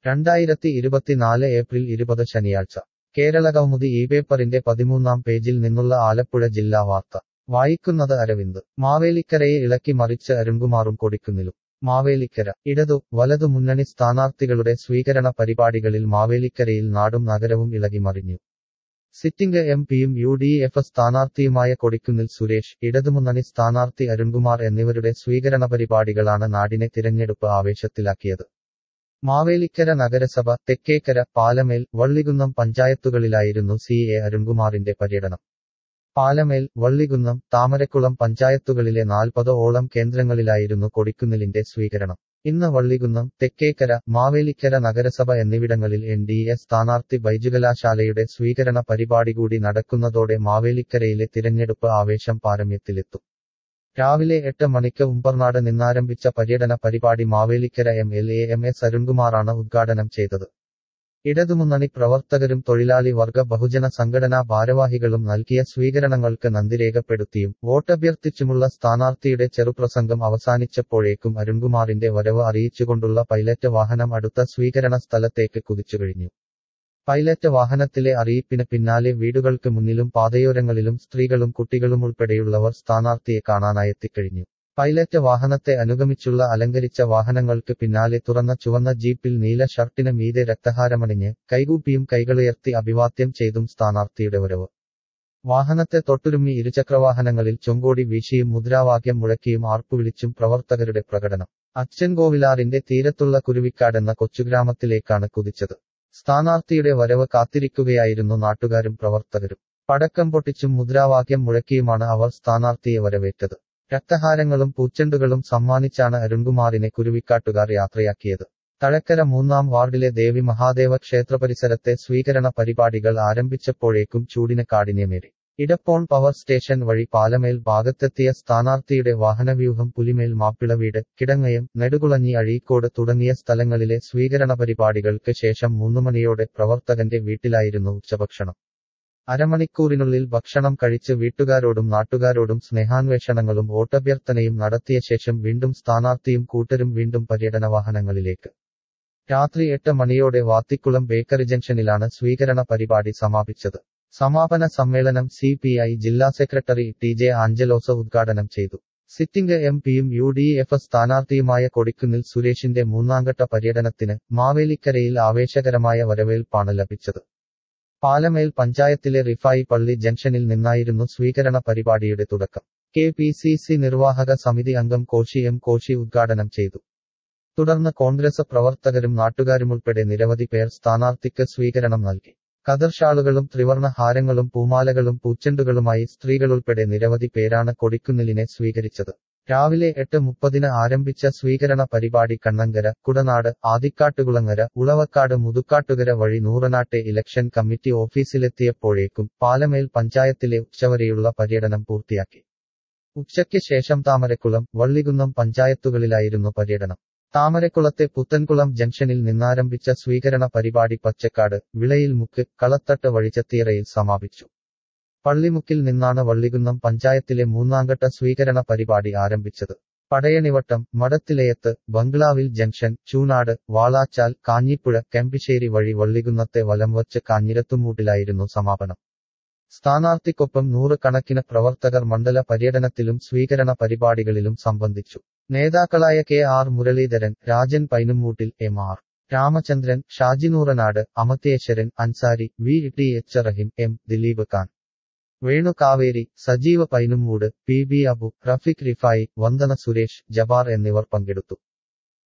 രണ്ടായിരത്തി ഇരുപത്തിനാല് ഏപ്രിൽ ഇരുപത് ശനിയാഴ്ച കേരളകൗമുദി ഈ പേപ്പറിന്റെ പതിമൂന്നാം പേജിൽ നിന്നുള്ള ആലപ്പുഴ ജില്ലാ വാർത്ത വായിക്കുന്നത് അരവിന്ദ് മാവേലിക്കരയെ ഇളക്കി മറിച്ച് അരുൺകുമാറും കൊടിക്കുന്നിലും മാവേലിക്കര ഇടതു വലതു മുന്നണി സ്ഥാനാർത്ഥികളുടെ സ്വീകരണ പരിപാടികളിൽ മാവേലിക്കരയിൽ നാടും നഗരവും ഇളകി മറിഞ്ഞു സിറ്റിംഗ് എം പിയും യു ഡി എഫ് സ്ഥാനാർത്ഥിയുമായ കൊടിക്കുന്നിൽ സുരേഷ് ഇടതുമുന്നണി സ്ഥാനാർത്ഥി അരുൺകുമാർ എന്നിവരുടെ സ്വീകരണ പരിപാടികളാണ് നാടിനെ തിരഞ്ഞെടുപ്പ് ആവേശത്തിലാക്കിയത് മാവേലിക്കര നഗരസഭ തെക്കേക്കര പാലമേൽ വള്ളികുന്നം പഞ്ചായത്തുകളിലായിരുന്നു സി എ അരുൺകുമാറിന്റെ പര്യടനം പാലമേൽ വള്ളികുന്നം താമരക്കുളം പഞ്ചായത്തുകളിലെ നാൽപ്പത് ഓളം കേന്ദ്രങ്ങളിലായിരുന്നു കൊടിക്കുന്നിലിന്റെ സ്വീകരണം ഇന്ന് വള്ളികുന്നം തെക്കേക്കര മാവേലിക്കര നഗരസഭ എന്നിവിടങ്ങളിൽ എൻ ഡി എ സ്ഥാനാർത്ഥി ബൈജുകലാശാലയുടെ സ്വീകരണ പരിപാടി കൂടി നടക്കുന്നതോടെ മാവേലിക്കരയിലെ തിരഞ്ഞെടുപ്പ് ആവേശം പാരമ്യത്തിലെത്തും രാവിലെ എട്ട് മണിക്ക് ഉമ്പർനാട് നിന്നാരംഭിച്ച പര്യടന പരിപാടി Mavelikkara M L A M S അരുൺകുമാറാണ് ഉദ്ഘാടനം ചെയ്തത് ഇടതുമുന്നണി പ്രവർത്തകരും തൊഴിലാളി വർഗ ബഹുജന സംഘടനാ ഭാരവാഹികളും നൽകിയ സ്വീകരണങ്ങൾക്ക് നന്ദി രേഖപ്പെടുത്തിയും വോട്ടഭ്യർത്ഥിച്ചുമുള്ള സ്ഥാനാർത്ഥിയുടെ ചെറുപ്രസംഗം അവസാനിച്ചപ്പോഴേക്കും അരുൺകുമാറിന്റെ വരവ് അറിയിച്ചുകൊണ്ടുള്ള പൈലറ്റ് വാഹനം അടുത്ത സ്വീകരണ സ്ഥലത്തേക്ക് കുതിച്ചുകഴിഞ്ഞു പൈലറ്റ് വാഹനത്തിലെ അറിയിപ്പിന് പിന്നാലെ വീടുകൾക്ക് മുന്നിലും പാതയോരങ്ങളിലും സ്ത്രീകളും കുട്ടികളും ഉൾപ്പെടെയുള്ളവർ സ്ഥാനാർത്ഥിയെ കാണാനായെത്തിക്കഴിഞ്ഞു പൈലറ്റ് വാഹനത്തെ അനുഗമിച്ചുള്ള അലങ്കരിച്ച വാഹനങ്ങൾക്ക് പിന്നാലെ തുറന്ന ചുവന്ന ജീപ്പിൽ നീല ഷർട്ടിന് മീതെ രക്തഹാരമണിഞ്ഞ് കൈകൂപ്പിയും കൈകളുയർത്തി അഭിവാദ്യം ചെയ്തും സ്ഥാനാർത്ഥിയുടെ വരവ് വാഹനത്തെ തൊട്ടുരുമ്മി ഇരുചക്രവാഹനങ്ങളിൽ ചൊങ്കോടി വീശിയും മുദ്രാവാക്യം മുഴക്കിയും ആർപ്പുവിളിച്ചും പ്രവർത്തകരുടെ പ്രകടനം അച്ഛൻകോവിലാറിന്റെ തീരത്തുള്ള കുരുവിക്കാടെന്ന കൊച്ചുഗ്രാമത്തിലേക്കാണ് കുതിച്ചത് സ്ഥാനാർത്ഥിയുടെ വരവ് കാത്തിരിക്കുകയായിരുന്നു നാട്ടുകാരും പ്രവർത്തകരും പടക്കം പൊട്ടിച്ചും മുദ്രാവാക്യം മുഴക്കിയുമാണ് അവർ സ്ഥാനാർത്ഥിയെ വരവേറ്റത് രക്തഹാരങ്ങളും പൂച്ചെണ്ടുകളും സമ്മാനിച്ചാണ് അരുൺകുമാറിനെ കുരുവിക്കാട്ടുകാർ യാത്രയാക്കിയത് തഴക്കര മൂന്നാം വാർഡിലെ ദേവി മഹാദേവ ക്ഷേത്ര പരിസരത്തെ സ്വീകരണ പരിപാടികൾ ആരംഭിച്ചപ്പോഴേക്കും ചൂടിന് കാഠിന്യമേറി ഇടപ്പോൺ പവർ സ്റ്റേഷൻ വഴി പാലമേൽ ഭാഗത്തെത്തിയ സ്ഥാനാർത്ഥിയുടെ വാഹനവ്യൂഹം പുലിമേൽ മാപ്പിളവീട് കിടങ്ങയം നെടുകുളഞ്ഞി അഴീക്കോട് തുടങ്ങിയ സ്ഥലങ്ങളിലെ സ്വീകരണ പരിപാടികൾക്ക് ശേഷം മൂന്നുമണിയോടെ പ്രവർത്തകന്റെ വീട്ടിലായിരുന്നു ഉച്ചഭക്ഷണം അരമണിക്കൂറിനുള്ളിൽ ഭക്ഷണം കഴിച്ച് വീട്ടുകാരോടും നാട്ടുകാരോടും സ്നേഹാന്വേഷണങ്ങളും വോട്ടഭ്യർത്ഥനയും നടത്തിയ ശേഷം വീണ്ടും സ്ഥാനാർത്ഥിയും കൂട്ടരും വീണ്ടും പര്യടന വാഹനങ്ങളിലേക്ക് രാത്രി എട്ട് മണിയോടെ വാത്തിക്കുളം ബേക്കറി ജംഗ്ഷനിലാണ് സ്വീകരണ പരിപാടി സമാപിച്ചത് സമാപന സമ്മേളനം സി പി ഐ ജില്ലാ സെക്രട്ടറി ടി ജെ ആഞ്ചലോസ ഉദ്ഘാടനം ചെയ്തു സിറ്റിംഗ് എം പിയും യു ഡി എഫ് സ്ഥാനാർത്ഥിയുമായ കൊടിക്കുന്നിൽ സുരേഷിന്റെ മൂന്നാംഘട്ട പര്യടനത്തിന് മാവേലിക്കരയിൽ ആവേശകരമായ വരവേൽപ്പാണ് ലഭിച്ചത് പാലമേൽ പഞ്ചായത്തിലെ റിഫായി പള്ളി ജംഗ്ഷനിൽ നിന്നായിരുന്നു സ്വീകരണ പരിപാടിയുടെ തുടക്കം കെ പി സി സി നിർവാഹക സമിതി അംഗം കോശി എം കോശി ഉദ്ഘാടനം ചെയ്തു തുടർന്ന് കോൺഗ്രസ് പ്രവർത്തകരും നാട്ടുകാരുമുൾപ്പെടെ നിരവധി പേർ സ്ഥാനാർത്ഥിക്ക് സ്വീകരണം നൽകി കതർഷാളുകളും ത്രിവർണ ഹാരങ്ങളും പൂമാലകളും പൂച്ചെണ്ടുകളുമായി സ്ത്രീകളുൾപ്പെടെ നിരവധി പേരാണ് കൊടിക്കുന്നിലിനെ സ്വീകരിച്ചത് രാവിലെ എട്ട് മുപ്പതിന് ആരംഭിച്ച സ്വീകരണ പരിപാടി കണ്ണങ്കര കുടനാട് ആദിക്കാട്ടുകുളങ്ങര ഉളവക്കാട് മുതുക്കാട്ടുകര വഴി നൂറനാട്ടെ ഇലക്ഷൻ കമ്മിറ്റി ഓഫീസിലെത്തിയപ്പോഴേക്കും പാലമേൽ പഞ്ചായത്തിലെ ഉച്ചവരെയുള്ള പര്യടനം പൂർത്തിയാക്കി ഉച്ചയ്ക്ക് ശേഷം താമരക്കുളം വള്ളികുന്നം പഞ്ചായത്തുകളിലായിരുന്നു പര്യടനം താമരക്കുളത്തെ പുത്തൻകുളം ജംഗ്ഷനിൽ നിന്നാരംഭിച്ച സ്വീകരണ പരിപാടി പച്ചക്കാട് വിളയിൽ മുക്ക് കളത്തട്ട് വഴിച്ചത്തീറയിൽ സമാപിച്ചു പള്ളിമുക്കിൽ നിന്നാണ് വള്ളികുന്നം പഞ്ചായത്തിലെ മൂന്നാംഘട്ട സ്വീകരണ പരിപാടി ആരംഭിച്ചത് പടയണിവട്ടം മടത്തിലയത്ത് ബംഗ്ലാവിൽ ജംഗ്ഷൻ ചൂനാട് വാളാച്ചാൽ കാഞ്ഞിപ്പുഴ കെമ്പിശ്ശേരി വഴി വള്ളികുന്നത്തെ വലംവച്ച് കാഞ്ഞിരത്തുമൂട്ടിലായിരുന്നു സമാപനം സ്ഥാനാർത്ഥിക്കൊപ്പം നൂറുകണക്കിന് പ്രവർത്തകർ മണ്ഡല പര്യടനത്തിലും സ്വീകരണ പരിപാടികളിലും സംബന്ധിച്ചു നേതാക്കളായ K R Muraleedharan Rajan Painumoottil M R Ramachandran Shaji Nooranad Amathyeswaran Ansari V T H Rahim M Dileep Khan Venu Kaveri Sajeeva Painumoodu P B Abu Rafeeq Rifayi Vandana Suresh Jabbar എന്നിവർ പങ്കെടുത്തു